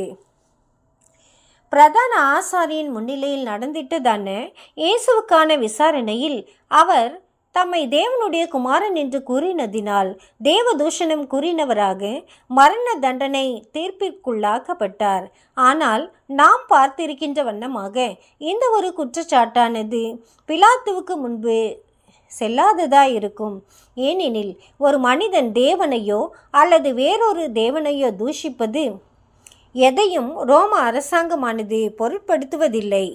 பிரதான ஆசாரியின் முன்னிலையில் நடந்திட்டதான இயேசுவுக்கான விசாரணையில் அவர் தம்மை தேவனுடைய குமாரன் என்று கூறினதினால் தேவதூஷணம் கூறினவராக மரண தண்டனை தீர்ப்பிற்குள்ளாக்கப்பட்டார் ஆனால் நாம் பார்த்திருக்கின்ற வண்ணமாக இந்த ஒரு குற்றச்சாட்டானது பிலாத்துவுக்கு முன்பு செல்லாததா இருக்கும் ஏனெனில் ஒரு மனிதன் தேவனையோ அல்லது வேறொரு தேவனையோ தூஷிப்பது எதையும் ரோம அரசாங்கமானது பொருட்படுத்துவதில்லை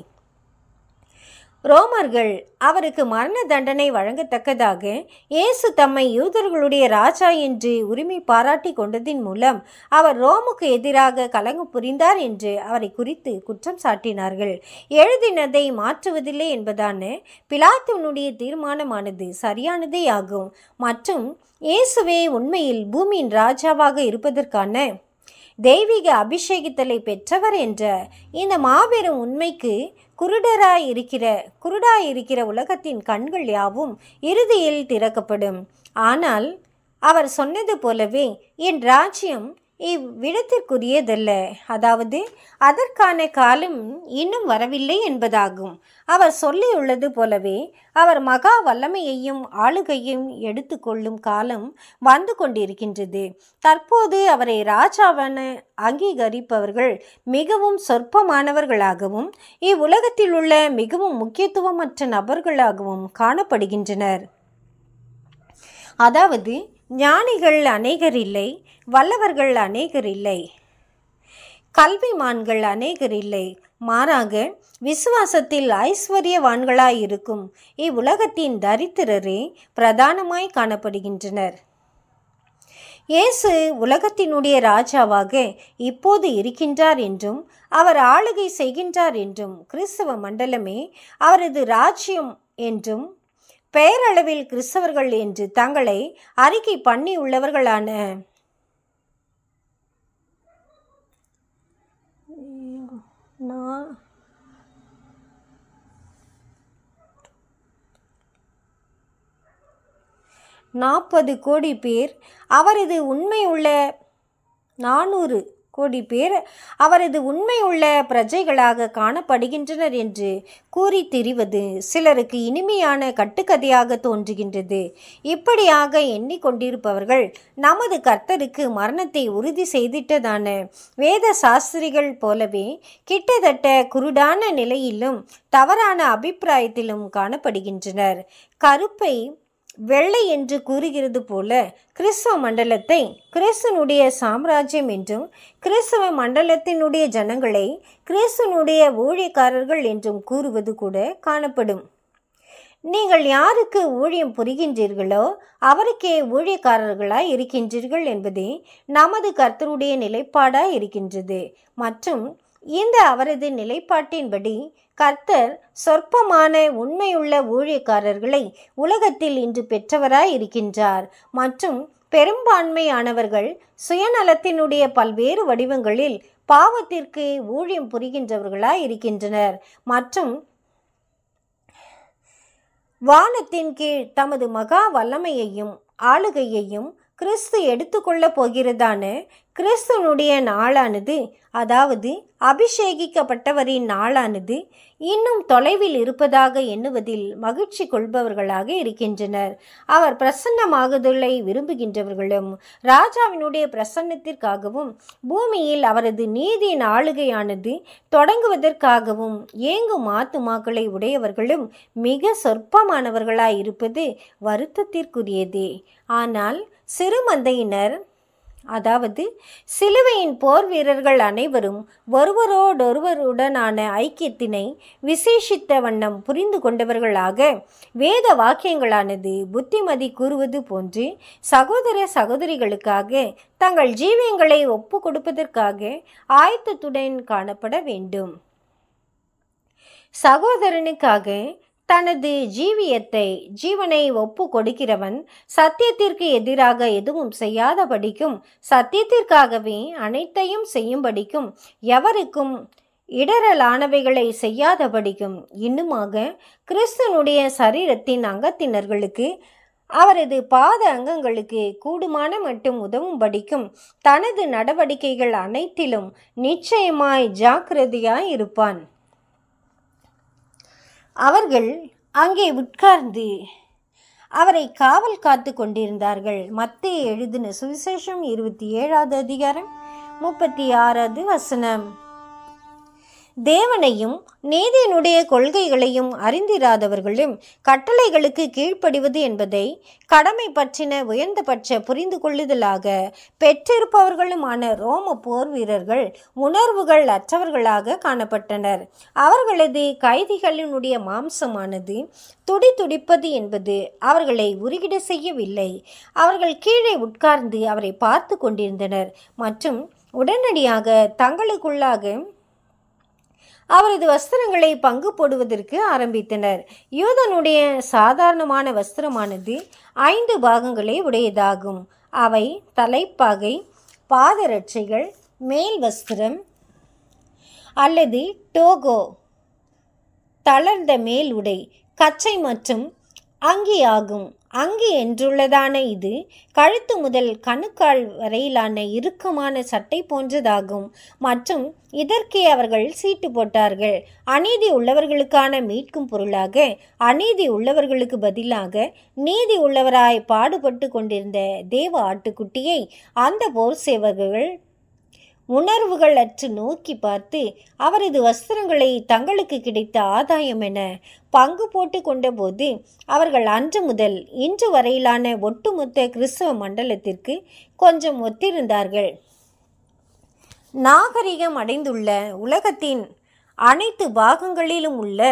ரோமர்கள் அவருக்கு மரண தண்டனை வழங்கத்தக்கதாக இயேசு தம்மை யூதர்களுடைய ராஜா என்று உரிமை பாராட்டி கொண்டதின் மூலம் அவர் ரோமுக்கு எதிராக கலங்கு புரிந்தார் என்று அவரை குறித்து குற்றம் சாட்டினார்கள் எழுதினதை மாற்றுவதில்லை என்பதான பிலாத்துவனுடைய தீர்மானமானது சரியானதே ஆகும் மற்றும் இயேசுவே உண்மையில் பூமியின் ராஜாவாக இருப்பதற்கான தெய்வீக அபிஷேகித்தலை பெற்றவர் என்ற இந்த மாபெரும் உண்மைக்கு குருடராய் இருக்கிற குருடாய் இருக்கிற உலகத்தின் கண்கள் யாவும் இறுதியில் திறக்கப்படும் ஆனால் அவர் சொன்னது போலவே என் ராஜ்யம் இவ்விடத்திற்குரியதல்ல அதாவது அதற்கான காலம் இன்னும் வரவில்லை என்பதாகும் அவர் சொல்லியுள்ளது போலவே அவர் மகா வல்லமையையும் ஆளுகையும் எடுத்துக்கொள்ளும் காலம் வந்து கொண்டிருக்கின்றது தற்போது அவரை ராஜாவென அங்கீகரிப்பவர்கள் மிகவும் சொற்பமானவர்களாகவும் இவ்வுலகத்தில் உள்ள மிகவும் முக்கியத்துவமற்ற நபர்களாகவும் காணப்படுகின்றனர் அதாவது ஞானிகள் அநேகர் இல்லை வல்லவர்கள் அநேகர் இல்லை கல்விமான்கள் அநேகர் இல்லை மாறாக விசுவாசத்தில் ஐஸ்வர்யவான்களாய் இருக்கும் இவ்வுலகத்தின் தரித்திரரே பிரதானமாய் காணப்படுகின்றனர் இயேசு உலகத்தினுடைய ராஜாவாக இப்போது இருக்கின்றார் என்றும் அவர் ஆளுகை செய்கின்றார் என்றும் கிறிஸ்தவ மண்டலமே அவரது ராஜ்யம் என்றும் பெயரளவில் கிறிஸ்தவர்கள் என்று தங்களை அறிக்கை பண்ணி உள்ளவர்களான நான் நாற்பது கோடி பேர் அவரது உண்மை உள்ள நானூறு கோடி பேர் அவரது உண்மை உள்ள பிரஜைகளாக காணப்படுகின்றனர் என்று கூறி திரிவது சிலருக்கு இனிமையான கட்டுக்கதையாக தோன்றுகின்றது இப்படியாக எண்ணிக்கொண்டிருப்பவர்கள் நமது கர்த்தருக்கு மரணத்தை உறுதி செய்திட்டதான வேத சாஸ்திரிகள் போலவே கிட்டத்தட்ட குருடான நிலையிலும் தவறான அபிப்பிராயத்திலும் காணப்படுகின்றனர் கருப்பை வெள்ளை என்று கூறுகிறது போல கிறிஸ்தவ மண்டலத்தை கிறிஸ்துவனுடைய சாம்ராஜ்யம் என்றும் கிறிஸ்தவ மண்டலத்தினுடைய ஜனங்களை கிறிஸ்துவனுடைய ஊழியக்காரர்கள் என்றும் கூறுவது கூட காணப்படும் நீங்கள் யாருக்கு ஊழியம் புரிகின்றீர்களோ அவருக்கே ஊழியக்காரர்களாய் இருக்கின்றீர்கள் என்பதே நமது கர்த்தருடைய நிலைப்பாடாய் இருக்கின்றது மற்றும் இந்த அவரது நிலைப்பாட்டின்படி கர்த்தர் சொற்பமான உண்மையுள்ள ஊழியக்காரர்களை உலகத்தில் இன்று பெற்றவராய் இருக்கின்றார் மற்றும் பெரும்பான்மையானவர்கள் சுயநலத்தினுடைய பல்வேறு வடிவங்களில் பாவத்திற்கு ஊழியம் புரிகின்றவர்களாய் இருக்கின்றனர் மற்றும் வானத்தின் கீழ் தமது மகா வல்லமையையும் ஆளுகையையும் கிறிஸ்து எடுத்துக்கொள்ளப் போகிறதான கிறிஸ்துவனுடைய நாளானது அதாவது அபிஷேகிக்கப்பட்டவரின் நாளானது இன்னும் தொலைவில் இருப்பதாக எண்ணுவதில் மகிழ்ச்சி கொள்பவர்களாக இருக்கின்றனர் அவர் பிரசன்னமாகுதலை விரும்புகின்றவர்களும் ராஜாவினுடைய பிரசன்னத்திற்காகவும் பூமியில் அவரது நீதியின் ஆளுகையானது தொடங்குவதற்காகவும் ஏங்கும் ஆத்துமாக்களை உடையவர்களும் மிக சொற்பமானவர்களாய் இருப்பது வருத்தத்திற்குரியதே ஆனால் சிறுமந்தையினர் அதாவது சிலுவையின் போர் வீரர்கள் அனைவரும் ஒருவரோடொருவருடனான ஐக்கியத்தினை விசேஷித்த வண்ணம் புரிந்து கொண்டவர்களாக வேத வாக்கியங்களானது புத்திமதி கூறுவது போன்று சகோதர சகோதரிகளுக்காக தங்கள் ஜீவியங்களை ஒப்பு கொடுப்பதற்காக ஆயத்தத்துடன் காணப்பட வேண்டும் சகோதரனுக்காக தனது ஜீவியத்தை ஜீவனை ஒப்பு கொடுக்கிறவன் சத்தியத்திற்கு எதிராக எதுவும் செய்யாதபடிக்கும் சத்தியத்திற்காகவே அனைத்தையும் செய்யும்படிக்கும் எவருக்கும் இடரலானவைகளை செய்யாதபடிக்கும் இன்னுமாக கிறிஸ்தனுடைய சரீரத்தின் அங்கத்தினர்களுக்கு அவரது பாத அங்கங்களுக்கு கூடுமான மட்டும் உதவும்படிக்கும் தனது நடவடிக்கைகள் அனைத்திலும் நிச்சயமாய் ஜாக்கிரதையாய் இருப்பான் அவர்கள் அங்கே உட்கார்ந்து அவரை காவல் காத்து கொண்டிருந்தார்கள் மத்திய எழுதின சுவிசேஷம் இருபத்தி ஏழாவது அதிகாரம் முப்பத்தி ஆறாவது வசனம் தேவனையும் நீதியினுடைய கொள்கைகளையும் அறிந்திராதவர்களும் கட்டளைகளுக்கு கீழ்ப்படிவது என்பதை கடமை பற்றின உயர்ந்தபட்ச புரிந்து கொள்ளுதலாக பெற்றிருப்பவர்களுமான ரோம போர் வீரர்கள் உணர்வுகள் அற்றவர்களாக காணப்பட்டனர் அவர்களது கைதிகளினுடைய மாம்சமானது துடி துடிப்பது என்பது அவர்களை உருகிட செய்யவில்லை அவர்கள் கீழே உட்கார்ந்து அவரை பார்த்து கொண்டிருந்தனர் மற்றும் உடனடியாக தங்களுக்குள்ளாக அவரது வஸ்திரங்களை பங்கு போடுவதற்கு ஆரம்பித்தனர் யூதனுடைய சாதாரணமான வஸ்திரமானது ஐந்து பாகங்களை உடையதாகும் அவை தலைப்பாகை பாதரட்சைகள் மேல் வஸ்திரம் அல்லது டோகோ தளர்ந்த மேல் உடை கச்சை மற்றும் அங்கி ஆகும் அங்கி என்றுள்ளதான இது கழுத்து முதல் கணுக்கால் வரையிலான இறுக்கமான சட்டை போன்றதாகும் மற்றும் இதற்கே அவர்கள் சீட்டு போட்டார்கள் அநீதி உள்ளவர்களுக்கான மீட்கும் பொருளாக அநீதி உள்ளவர்களுக்கு பதிலாக நீதி உள்ளவராய் பாடுபட்டு கொண்டிருந்த தேவ ஆட்டுக்குட்டியை அந்த போர் சேவகர்கள் உணர்வுகள் அற்று நோக்கி பார்த்து அவரது வஸ்திரங்களை தங்களுக்கு கிடைத்த ஆதாயம் என பங்கு போட்டு கொண்டபோது அவர்கள் அன்று முதல் இன்று வரையிலான ஒட்டுமொத்த கிறிஸ்தவ மண்டலத்திற்கு கொஞ்சம் ஒத்திருந்தார்கள் நாகரிகம் அடைந்துள்ள உலகத்தின் அனைத்து பாகங்களிலும் உள்ள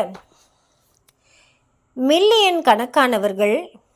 மில்லியன் கணக்கானவர்கள்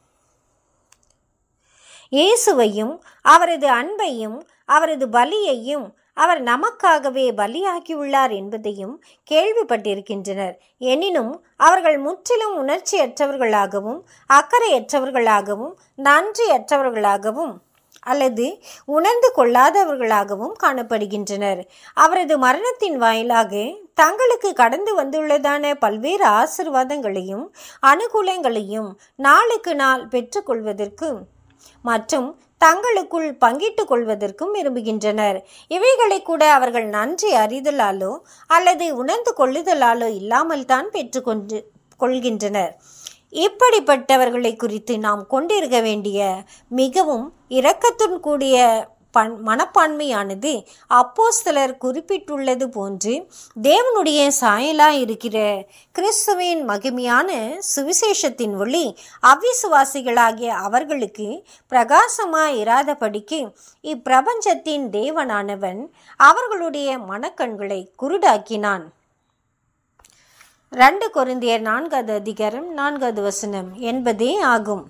இயேசுவையும் அவரது அன்பையும் அவரது பலியையும் அவர் நமக்காகவே பலியாகியுள்ளார் என்பதையும் கேள்விப்பட்டிருக்கின்றனர் எனினும் அவர்கள் முற்றிலும் உணர்ச்சியற்றவர்களாகவும் அக்கறையற்றவர்களாகவும் நன்றியற்றவர்களாகவும் அல்லது உணர்ந்து கொள்ளாதவர்களாகவும் காணப்படுகின்றனர் அவரது மரணத்தின் வாயிலாக தங்களுக்கு கடந்து வந்துள்ளதான பல்வேறு ஆசிர்வாதங்களையும் அனுகூலங்களையும் நாளுக்கு நாள் பெற்றுக்கொள்வதற்கு மற்றும் தங்களுக்குள் பங்கிட்டுக் கொள்வதற்கும் விரும்புகின்றனர் இவைகளை கூட அவர்கள் நன்றி அறிதலாலோ அல்லது உணர்ந்து கொள்ளுதலாலோ இல்லாமல் தான் பெற்றுக்கொண்டு கொள்கின்றனர் இப்படிப்பட்டவர்களை குறித்து நாம் கொண்டிருக்க வேண்டிய மிகவும் இரக்கத்துடன் கூடிய பண் மனப்பான்மையானது அப்போஸ்தலர் குறிப்பிட்டுள்ளது போன்று தேவனுடைய சாயலாய் இருக்கிற கிறிஸ்துவின் மகிமையான சுவிசேஷத்தின் ஒளி அவ்விசுவாசிகளாகிய அவர்களுக்கு பிரகாசமாய் இராதபடிக்கு இப்பிரபஞ்சத்தின் தேவனானவன் அவர்களுடைய மனக்கண்களை குருடாக்கினான் ரெண்டு கொரிந்தியர் நான்காவது அதிகாரம் நான்காவது வசனம் என்பதே ஆகும்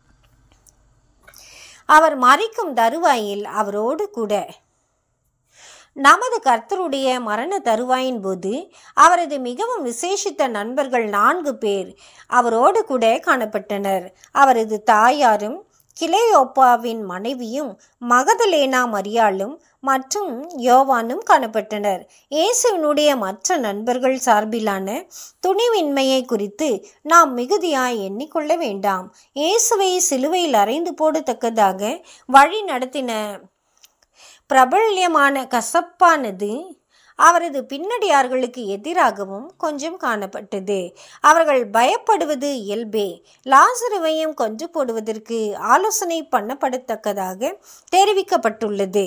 அவர் மறிக்கும் தருவாயில் அவரோடு கூட நமது கர்த்தருடைய மரண தருவாயின் போது அவரது மிகவும் விசேஷித்த நண்பர்கள் நான்கு பேர் அவரோடு கூட காணப்பட்டனர் அவரது தாயாரும் கிளையோப்பாவின் மனைவியும் மகதலேனா மரியாளும் மற்றும் யோவானும் காணப்பட்டனர் இயேசுவினுடைய மற்ற நண்பர்கள் சார்பிலான துணிவின்மையை குறித்து நாம் மிகுதியாய் எண்ணிக்கொள்ள வேண்டாம் இயேசுவை சிலுவையில் அறைந்து போடத்தக்கதாக வழி நடத்தின பிரபல்யமான கசப்பானது அவரது பின்னடியார்களுக்கு எதிராகவும் கொஞ்சம் காணப்பட்டது அவர்கள் பயப்படுவது இயல்பே லாசருவையும் கொன்று போடுவதற்கு ஆலோசனை பண்ணப்படத்தக்கதாக தெரிவிக்கப்பட்டுள்ளது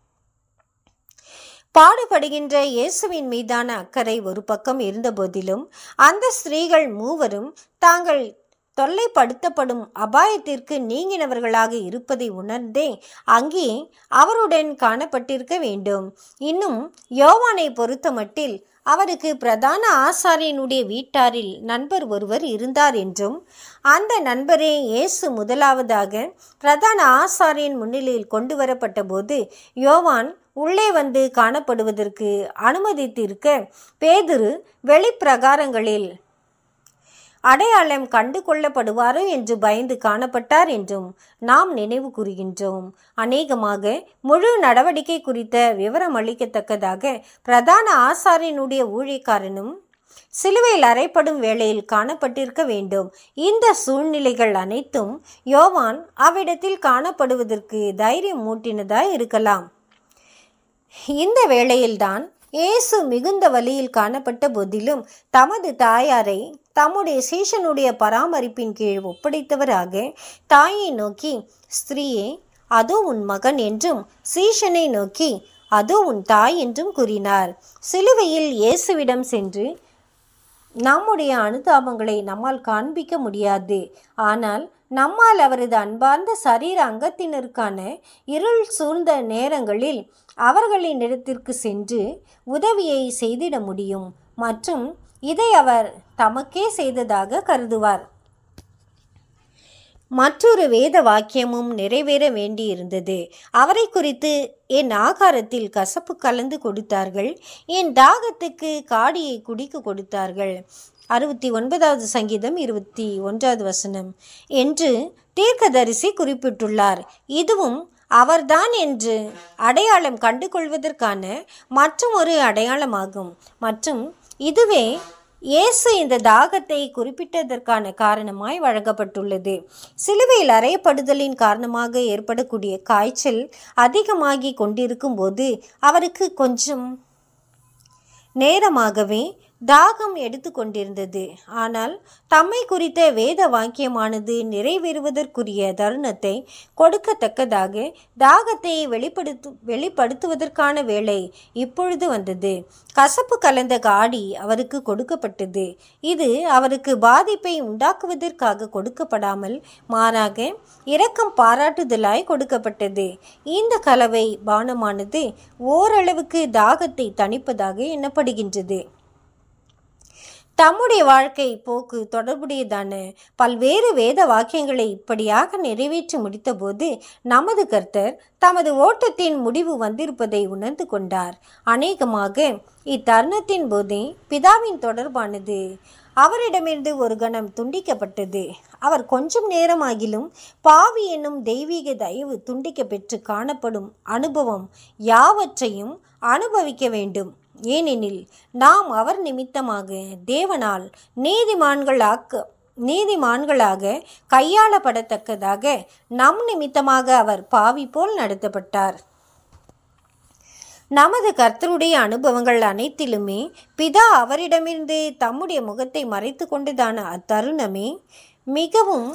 பாடுபடுகின்ற இயேசுவின் மீதான அக்கறை ஒரு பக்கம் இருந்தபோதிலும் அந்த ஸ்திரீகள் மூவரும் தாங்கள் தொல்லைப்படுத்தப்படும் அபாயத்திற்கு நீங்கினவர்களாக இருப்பதை உணர்ந்தே அங்கே அவருடன் காணப்பட்டிருக்க வேண்டும் இன்னும் யோவானை பொறுத்தமட்டில் அவருக்கு பிரதான ஆசாரியனுடைய வீட்டாரில் நண்பர் ஒருவர் இருந்தார் என்றும் அந்த நண்பரே இயேசு முதலாவதாக பிரதான ஆசாரியன் முன்னிலையில் கொண்டு வரப்பட்ட போது யோவான் உள்ளே வந்து காணப்படுவதற்கு அனுமதித்திருக்க பேதுரு வெளிப்பிரகாரங்களில் அடையாளம் கண்டு கொள்ளப்படுவாரோ என்று பயந்து காணப்பட்டார் என்றும் நாம் நினைவு கூறுகின்றோம் அநேகமாக முழு நடவடிக்கை குறித்த விவரம் அளிக்கத்தக்கதாக பிரதான ஆசாரியனுடைய ஊழியக்காரனும் சிலுவையில் அறைப்படும் வேளையில் காணப்பட்டிருக்க வேண்டும் இந்த சூழ்நிலைகள் அனைத்தும் யோவான் அவ்விடத்தில் காணப்படுவதற்கு தைரியம் மூட்டினதாய் இருக்கலாம் இந்த வேளையில்தான் இயேசு மிகுந்த வலியில் காணப்பட்ட போதிலும் தமது தாயாரை தம்முடைய சீஷனுடைய பராமரிப்பின் கீழ் ஒப்படைத்தவராக தாயை நோக்கி ஸ்திரீயே அதோ உன் மகன் என்றும் சீஷனை நோக்கி அதோ உன் தாய் என்றும் கூறினார் சிலுவையில் இயேசுவிடம் சென்று நம்முடைய அனுதாபங்களை நம்மால் காண்பிக்க முடியாது ஆனால் நம்மால் அவரது அன்பார்ந்த சரீர அங்கத்தினருக்கான இருள் சூழ்ந்த நேரங்களில் அவர்களின் இடத்திற்கு சென்று உதவியை செய்திட முடியும் மற்றும் இதை அவர் தமக்கே செய்ததாக கருதுவார் மற்றொரு வேத வாக்கியமும் நிறைவேற வேண்டியிருந்தது அவரை குறித்து என் ஆகாரத்தில் கசப்பு கலந்து கொடுத்தார்கள் என் தாகத்துக்கு காடியை குடிக்க கொடுத்தார்கள் அறுபத்தி ஒன்பதாவது சங்கீதம் இருபத்தி ஒன்றாவது வசனம் என்று தீர்க்கதரிசி குறிப்பிட்டுள்ளார் இதுவும் அவர்தான் என்று அடையாளம் கண்டு கொள்வதற்கான மற்றும் ஒரு அடையாளமாகும் மற்றும் இதுவே இயேசு இந்த தாகத்தை குறிப்பிட்டதற்கான காரணமாய் வழங்கப்பட்டுள்ளது சிலுவையில் அறையப்படுதலின் காரணமாக ஏற்படக்கூடிய காய்ச்சல் அதிகமாகி கொண்டிருக்கும் போது அவருக்கு கொஞ்சம் நேரமாகவே தாகம் எடுத்து கொண்டிருந்தது ஆனால் தம்மை குறித்த வேத வாக்கியமானது நிறைவேறுவதற்குரிய தருணத்தை கொடுக்கத்தக்கதாக தாகத்தை வெளிப்படுத்து வெளிப்படுத்துவதற்கான வேலை இப்பொழுது வந்தது கசப்பு கலந்த காடி அவருக்கு கொடுக்கப்பட்டது இது அவருக்கு பாதிப்பை உண்டாக்குவதற்காக கொடுக்கப்படாமல் மாறாக இரக்கம் பாராட்டுதலாய் கொடுக்கப்பட்டது இந்த கலவை பானமானது ஓரளவுக்கு தாகத்தை தணிப்பதாக எண்ணப்படுகின்றது தம்முடைய வாழ்க்கை போக்கு தொடர்புடையதான பல்வேறு வேத வாக்கியங்களை இப்படியாக நிறைவேற்றி முடித்தபோது நமது கர்த்தர் தமது ஓட்டத்தின் முடிவு வந்திருப்பதை உணர்ந்து கொண்டார் அநேகமாக இத்தருணத்தின் போதே பிதாவின் தொடர்பானது அவரிடமிருந்து ஒரு கணம் துண்டிக்கப்பட்டது அவர் கொஞ்சம் நேரமாகிலும் பாவி என்னும் தெய்வீக தயவு துண்டிக்க பெற்று காணப்படும் அனுபவம் யாவற்றையும் அனுபவிக்க வேண்டும் ஏனெனில் நாம் அவர் நிமித்தமாக தேவனால் நீதிமான்களாக்க நீதிமான்களாக கையாளப்படத்தக்கதாக நம் நிமித்தமாக அவர் பாவி போல் நடத்தப்பட்டார் நமது கர்த்தருடைய அனுபவங்கள் அனைத்திலுமே பிதா அவரிடமிருந்து தம்முடைய முகத்தை மறைத்து கொண்டதான அத்தருணமே மிகவும்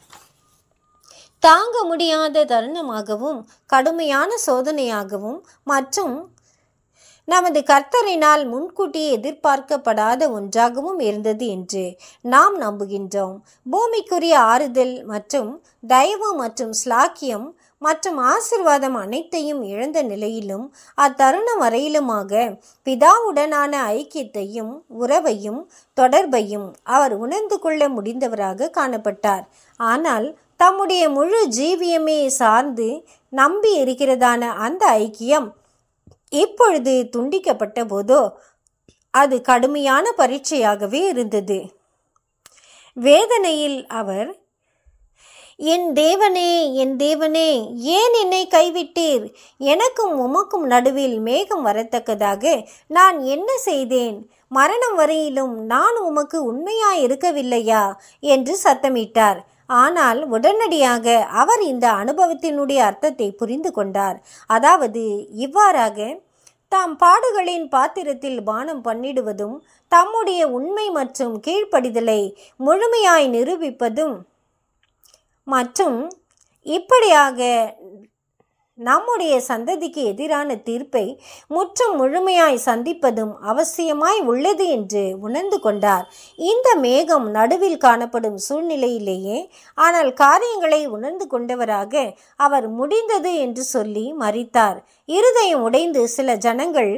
தாங்க முடியாத தருணமாகவும் கடுமையான சோதனையாகவும் மற்றும் நமது கர்த்தரினால் முன்கூட்டி எதிர்பார்க்கப்படாத ஒன்றாகவும் இருந்தது என்று நாம் நம்புகின்றோம் பூமிக்குரிய ஆறுதல் மற்றும் தயவு மற்றும் ஸ்லாக்கியம் மற்றும் ஆசிர்வாதம் அனைத்தையும் இழந்த நிலையிலும் அத்தருணம் வரையிலுமாக பிதாவுடனான ஐக்கியத்தையும் உறவையும் தொடர்பையும் அவர் உணர்ந்து கொள்ள முடிந்தவராக காணப்பட்டார் ஆனால் தம்முடைய முழு ஜீவியமே சார்ந்து நம்பி இருக்கிறதான அந்த ஐக்கியம் இப்பொழுது துண்டிக்கப்பட்ட போதோ அது கடுமையான பரீட்சையாகவே இருந்தது வேதனையில் அவர் என் தேவனே என் தேவனே ஏன் என்னை கைவிட்டீர் எனக்கும் உமக்கும் நடுவில் மேகம் வரத்தக்கதாக நான் என்ன செய்தேன் மரணம் வரையிலும் நான் உமக்கு உண்மையாய் இருக்கவில்லையா என்று சத்தமிட்டார் ஆனால் உடனடியாக அவர் இந்த அனுபவத்தினுடைய அர்த்தத்தை புரிந்து கொண்டார் அதாவது இவ்வாறாக தாம் பாடுகளின் பாத்திரத்தில் பானம் பண்ணிடுவதும் தம்முடைய உண்மை மற்றும் கீழ்ப்படிதலை முழுமையாய் நிரூபிப்பதும் மற்றும் இப்படியாக நம்முடைய சந்ததிக்கு எதிரான தீர்ப்பை முற்றும் முழுமையாய் சந்திப்பதும் அவசியமாய் உள்ளது என்று உணர்ந்து கொண்டார் இந்த மேகம் நடுவில் காணப்படும் சூழ்நிலையிலேயே ஆனால் காரியங்களை உணர்ந்து கொண்டவராக அவர் முடிந்தது என்று சொல்லி மறித்தார் இருதயம் உடைந்து சில ஜனங்கள்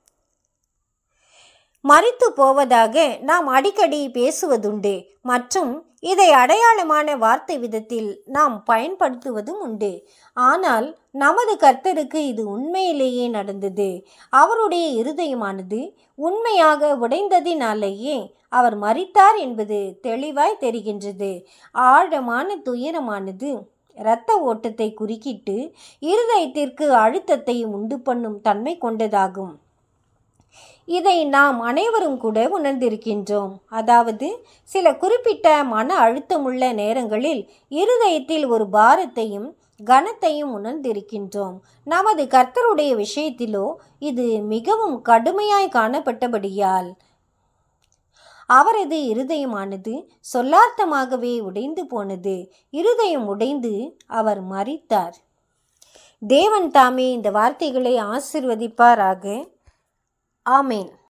மறித்து போவதாக நாம் அடிக்கடி பேசுவதுண்டு மற்றும் இதை அடையாளமான வார்த்தை விதத்தில் நாம் பயன்படுத்துவதும் உண்டு ஆனால் நமது கர்த்தருக்கு இது உண்மையிலேயே நடந்தது அவருடைய இருதயமானது உண்மையாக உடைந்ததினாலேயே அவர் மறித்தார் என்பது தெளிவாய் தெரிகின்றது ஆழமான துயரமானது இரத்த ஓட்டத்தை குறுக்கிட்டு இருதயத்திற்கு அழுத்தத்தை உண்டு பண்ணும் தன்மை கொண்டதாகும் இதை நாம் அனைவரும் கூட உணர்ந்திருக்கின்றோம் அதாவது சில குறிப்பிட்ட மன அழுத்தமுள்ள நேரங்களில் இருதயத்தில் ஒரு பாரத்தையும் கனத்தையும் உணர்ந்திருக்கின்றோம் நமது கர்த்தருடைய விஷயத்திலோ இது மிகவும் கடுமையாய் காணப்பட்டபடியால் அவரது இருதயமானது சொல்லார்த்தமாகவே உடைந்து போனது இருதயம் உடைந்து அவர் மறித்தார் தேவன் தாமே இந்த வார்த்தைகளை ஆசிர்வதிப்பாராக ஆமேன்